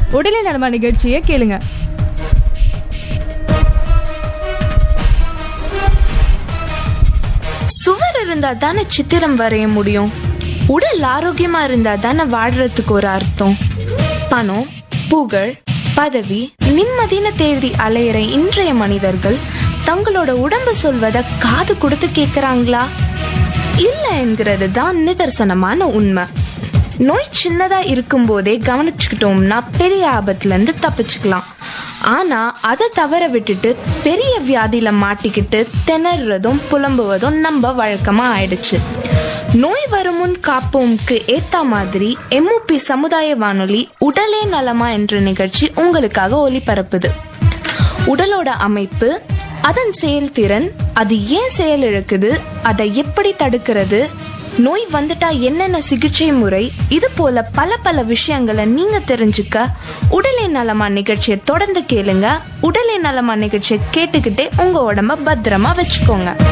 உடலை நலமா நிகழ்ச்சியை கேளுங்க சுவர் இருந்தா தானே சித்திரம் வரைய முடியும் உடல் ஆரோக்கியமா இருந்தா தானே வாடுறதுக்கு ஒரு அர்த்தம் பணம் புகழ் பதவி நிம்மதின்னு தேடி அலையிற இன்றைய மனிதர்கள் தங்களோட உடம்பு சொல்வத காது கொடுத்து கேக்குறாங்களா இல்ல என்கிறது தான் நிதர்சனமான உண்மை நோய் சின்னதா இருக்கும்போதே கவனிச்சுக்கிட்டோம்னா பெரிய ஆபத்துல இருந்து தப்பிச்சுக்கலாம் ஆனா அதை தவற விட்டுட்டு பெரிய வியாதியில மாட்டிக்கிட்டு திணறதும் புலம்புவதும் நம்ம வழக்கமா ஆயிடுச்சு நோய் வரும் முன் காப்போம்க்கு ஏத்த மாதிரி எம்ஓபி சமுதாய வானொலி உடலே நலமா என்ற நிகழ்ச்சி உங்களுக்காக ஒளிபரப்புது உடலோட அமைப்பு அதன் செயல்திறன் அது ஏன் செயலிழக்குது அதை எப்படி தடுக்கிறது நோய் வந்துட்டா என்னென்ன சிகிச்சை முறை இது போல பல பல விஷயங்களை நீங்க தெரிஞ்சுக்க உடலை நலமா நிகழ்ச்சியை தொடர்ந்து கேளுங்க உடலை நலமா நிகழ்ச்சியை கேட்டுக்கிட்டே உங்க உடம்ப பத்திரமா வச்சுக்கோங்க